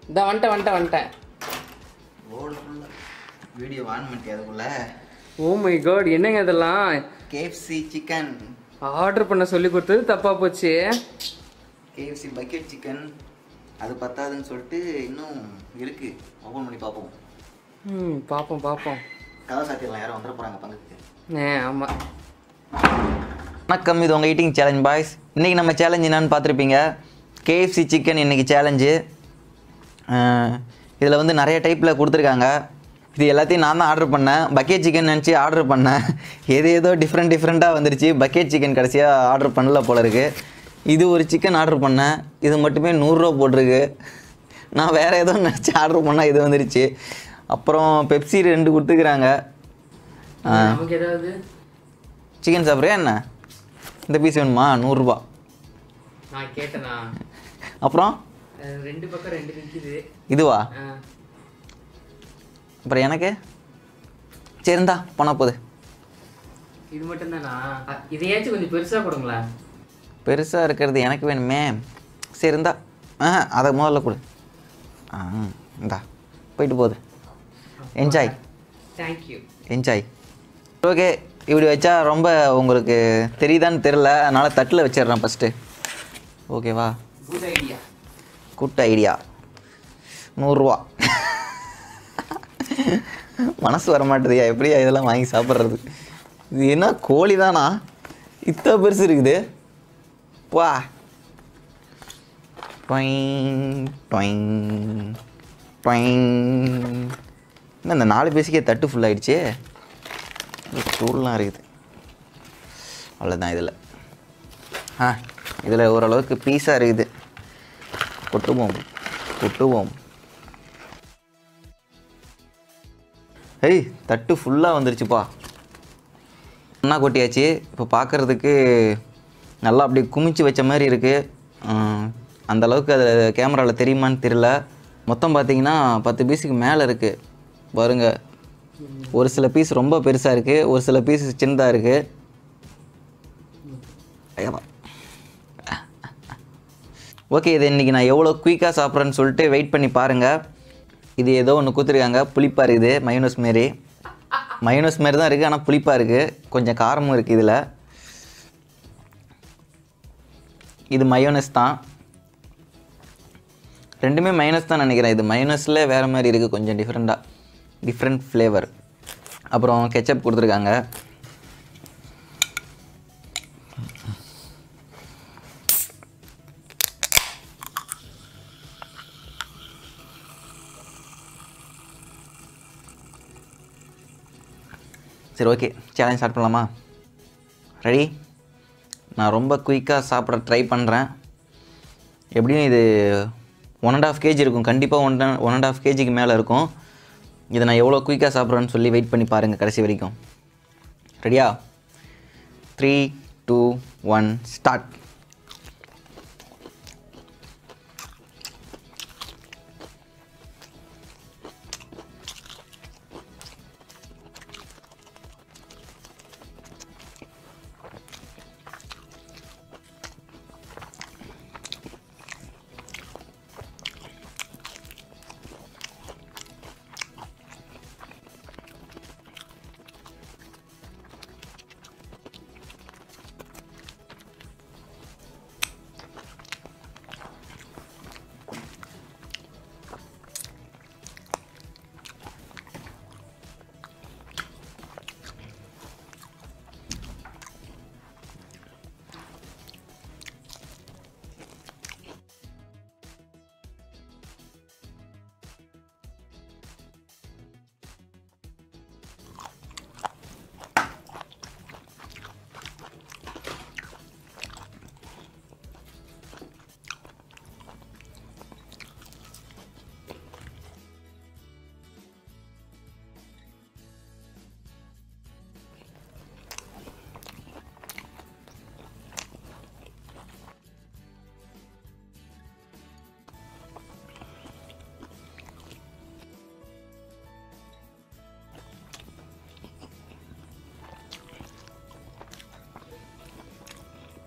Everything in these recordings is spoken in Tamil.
இந்த வந்துட்டேன் வந்துட்டேன் வந்துட்டேன் ரோடு ஃபுல்லாக வீடியோ ஆன் பண்ணிட்டு அதுக்குள்ள ஓ மை காட் என்னங்க இதெல்லாம் கேஎஃப்சி சிக்கன் ஆர்டர் பண்ண சொல்லி கொடுத்தது தப்பா போச்சு கேஎஃப்சி பக்கெட் சிக்கன் அது பத்தாதுன்னு சொல்லிட்டு இன்னும் இருக்கு ஓப்பன் பண்ணி பார்ப்போம் ம் பார்ப்போம் பார்ப்போம் கதை சாத்திடலாம் யாரும் வந்துட போகிறாங்க பங்குக்கு ஏ ஆமா வணக்கம் இது உங்கள் ஈட்டிங் சேலஞ்ச் பாய்ஸ் இன்றைக்கி நம்ம சேலஞ்ச் என்னன்னு பார்த்துருப்பீங்க கேஎஃப்சி சிக்கன் இன்றைக்கி சேலஞ்சு இதில் வந்து நிறைய டைப்பில் கொடுத்துருக்காங்க இது எல்லாத்தையும் நான் தான் ஆர்டர் பண்ணேன் பக்கெட் சிக்கன் நினச்சி ஆர்டர் பண்ணேன் எது ஏதோ டிஃப்ரெண்ட் டிஃப்ரெண்ட்டாக வந்துருச்சு பக்கெட் சிக்கன் கடைசியாக ஆர்டர் பண்ணல போல இருக்குது இது ஒரு சிக்கன் ஆர்டர் பண்ணேன் இது மட்டுமே நூறுரூவா போட்டிருக்கு நான் வேறு ஏதோ நினச்சி ஆர்டர் பண்ணால் இது வந்துருச்சு அப்புறம் பெப்சி ரெண்டு கொடுத்துக்கிறாங்க நமக்கு ஏதாவது சிக்கன் சாப்பிட்றியா என்ன இந்த பீஸ் வேணுமா நூறுரூபா நான் கேட்டேனா அப்புறம் அஹ் ரெண்டு பக்கம் ரெண்டு நிற்கிது இதுவா அப்புறம் எனக்கு சரி இருந்தா போனால் போகுது இது மட்டும் தானா இதையாச்சும் கொஞ்சம் பெருசா கொடுங்களேன் பெருசாக இருக்கிறது எனக்கு வேணுமே சரி இருந்தா ஆ அதை முதல்ல கொடு ஆ இந்தா போயிட்டு போகுது என்ஜாய் தேங்க்யூ என்ஜாய் ஓகே இப்படி வச்சா ரொம்ப உங்களுக்கு தெரியுதான்னு தெரில அதனால் தட்டில் வச்சிடுறேன் ஃபஸ்ட்டு ஓகேவா குட் ஐடியா குட் ஐடியா நூறுரூவா மனசு வர மாட்டேதுயா எப்படியா இதெல்லாம் வாங்கி சாப்பிட்றது இது என்ன கோழி தானா இத்தனை பெருசு இருக்குது வா டொயிங் டொயிங் டொயிங் என்ன இந்த நாலு பேசிக்கே தட்டு ஃபுல் ஆயிடுச்சு தூள்லாம் இருக்குது அவ்வளோதான் இதில் ஆ இதில் ஓரளவுக்கு பீஸாக இருக்குது கொட்டுவோம் கொட்டுவோம் ஏய் தட்டு ஃபுல்லாக வந்துருச்சுப்பா ஒன்றா கொட்டியாச்சு இப்போ பார்க்குறதுக்கு நல்லா அப்படி குமிச்சு வச்ச மாதிரி இருக்குது அந்த அளவுக்கு அதில் கேமராவில் தெரியுமான்னு தெரியல மொத்தம் பார்த்தீங்கன்னா பத்து பீஸுக்கு மேலே இருக்குது பாருங்க ஒரு சில பீஸ் ரொம்ப பெருசாக இருக்குது ஒரு சில பீஸ் சின்னதாக இருக்குது ஐயப்பா ஓகே இது இன்றைக்கி நான் எவ்வளோ குயிக்காக சாப்பிட்றேன்னு சொல்லிட்டு வெயிட் பண்ணி பாருங்கள் இது ஏதோ ஒன்று கொடுத்துருக்காங்க புளிப்பாக இருக்குது மயோனஸ் மாரி மயோனஸ் மாரி தான் இருக்குது ஆனால் புளிப்பாக இருக்குது கொஞ்சம் காரமும் இருக்குது இதில் இது மயோனஸ் தான் ரெண்டுமே மைனஸ் தான் நினைக்கிறேன் இது மைனஸில் வேறு மாதிரி இருக்குது கொஞ்சம் டிஃப்ரெண்ட்டாக டிஃப்ரெண்ட் ஃப்ளேவர் அப்புறம் கெச்சப் கொடுத்துருக்காங்க சரி ஓகே சேலஞ்ச் ஸ்டார்ட் பண்ணலாமா ரெடி நான் ரொம்ப குயிக்காக சாப்பிட ட்ரை பண்ணுறேன் எப்படியும் இது ஒன் அண்ட் ஆஃப் கேஜி இருக்கும் கண்டிப்பாக ஒன் ஒன் அண்ட் ஆஃப் கேஜிக்கு மேலே இருக்கும் இதை நான் எவ்வளோ குயிக்காக சாப்பிட்றேன்னு சொல்லி வெயிட் பண்ணி பாருங்கள் கடைசி வரைக்கும் ரெடியா த்ரீ டூ ஒன் ஸ்டார்ட்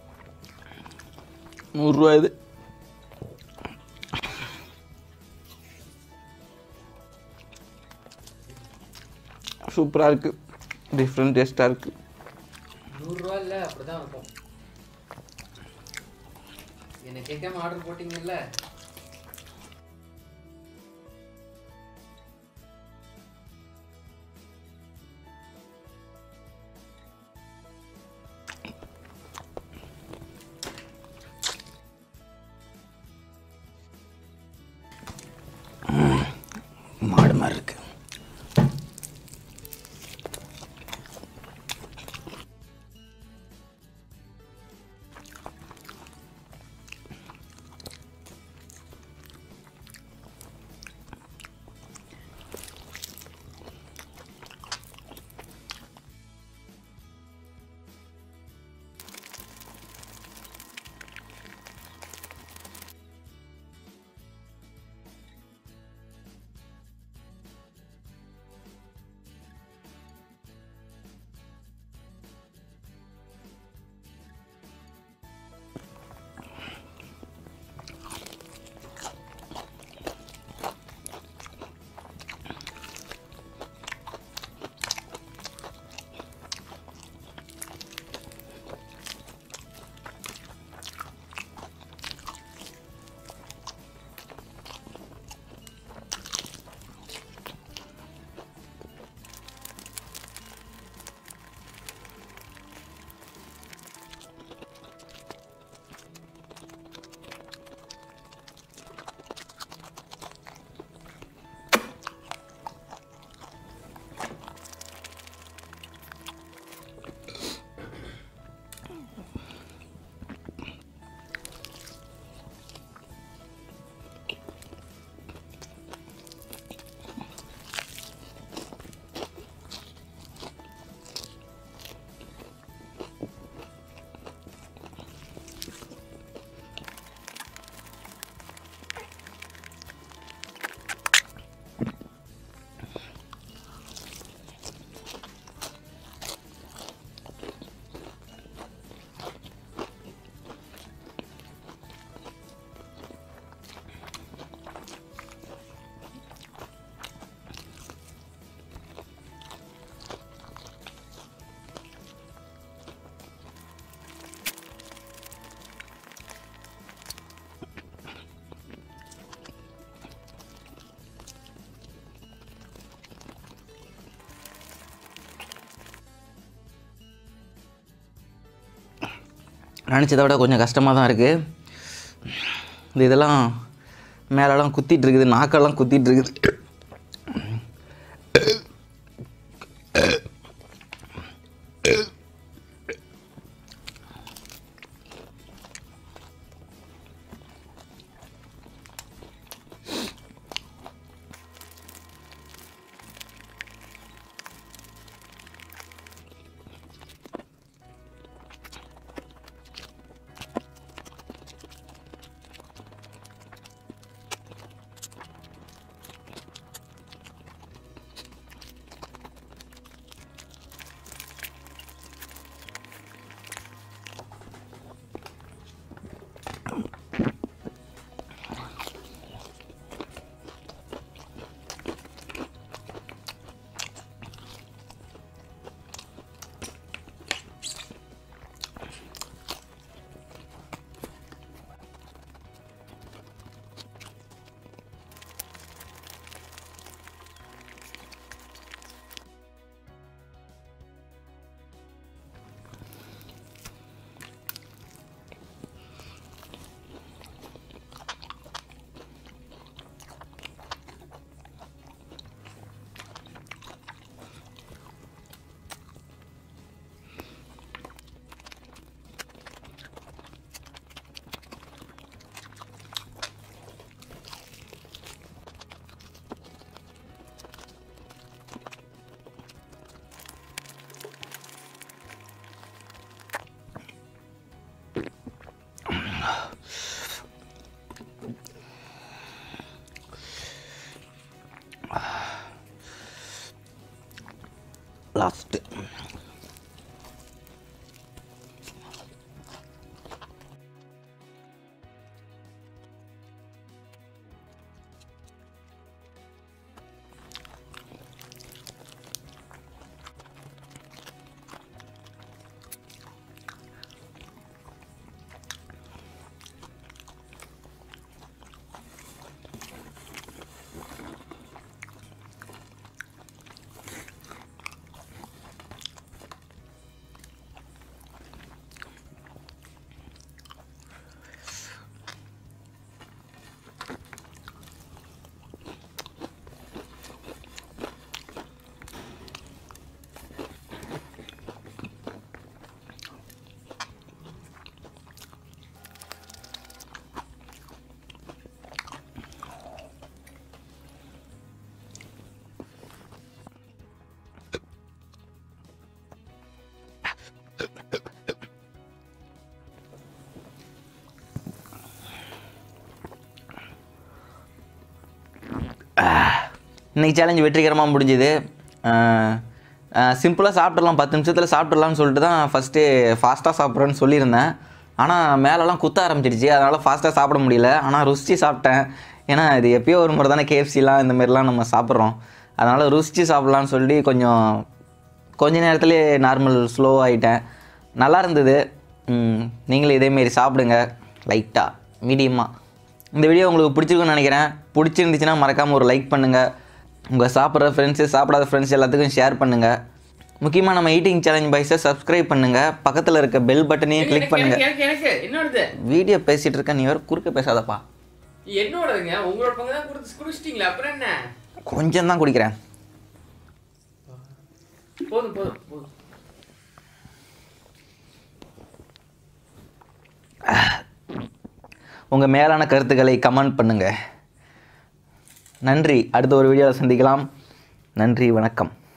நூறுரூவா இது சூப்பராக இருக்குது டிஃப்ரெண்ட் டேஸ்ட்டாக இருக்குது நூறுரூவா இல்லை அப்படிதான் இருக்கும் என்னை கேட்காம ஆர்டர் போட்டீங்கல்ல மாடு மாதிரி இருக்குது நினச்சதை விட கொஞ்சம் கஷ்டமாக தான் இருக்குது இந்த இதெல்லாம் மேலெல்லாம் குத்திட்டு இருக்குது நாக்கெல்லாம் குத்திட்டு இருக்குது லாஸ்ட்டு இன்றைக்கி சேலஞ்ச் வெற்றிகரமாக முடிஞ்சுது சிம்பிளாக சாப்பிட்றலாம் பத்து நிமிஷத்தில் சாப்பிட்றலாம்னு சொல்லிட்டு தான் ஃபஸ்ட்டு ஃபாஸ்ட்டாக சாப்பிட்றேன்னு சொல்லியிருந்தேன் ஆனால் மேலெலாம் குத்த ஆரம்பிச்சிடுச்சு அதனால் ஃபாஸ்ட்டாக சாப்பிட முடியல ஆனால் ருசிச்சு சாப்பிட்டேன் ஏன்னா இது எப்பயோ ஒரு முறை தானே கேஎஃப்சிலாம் இந்த மாதிரிலாம் நம்ம சாப்பிட்றோம் அதனால் ருசிச்சு சாப்பிட்லான்னு சொல்லி கொஞ்சம் கொஞ்ச நேரத்துலேயே நார்மல் ஸ்லோ ஆகிட்டேன் நல்லா இருந்தது ம், நீங்களும் இதேமாரி சாப்பிடுங்க லைட்டாக மீடியமாக இந்த வீடியோ உங்களுக்கு பிடிச்சிருக்குன்னு நினைக்கிறேன் பிடிச்சிருந்துச்சுன்னா மறக்காமல் ஒரு லைக் பண்ணுங்கள் உங்கள் சாப்பிட்ற ஃப்ரெண்ட்ஸு சாப்பிடாத ஃப்ரெண்ட்ஸ் எல்லாத்துக்கும் ஷேர் பண்ணுங்கள் முக்கியமாக நம்ம ஈட்டிங் சேலஞ்ச் பாய்ஸை சப்ஸ்கிரைப் பண்ணுங்கள் பக்கத்தில் இருக்க பெல் பட்டனையும் கிளிக் எனக்கு பண்ணுங்கள் எனக்கு எனக்கு என்னோடது வீடியோ பேசிகிட்டு இருக்க நீ வேறு குறுக்க பேசாதப்பா என்னோடதுங்க உங்களோட பங்கு தான் குடிச்சு குடிச்சிட்டீங்களா அப்புறம் என்ன கொஞ்சம் தான் குடிக்கிறேன் போதும் போதும் போதும் உங்கள் மேலான கருத்துக்களை கமெண்ட் பண்ணுங்கள் நன்றி அடுத்த ஒரு வீடியோவில் சந்திக்கலாம் நன்றி வணக்கம்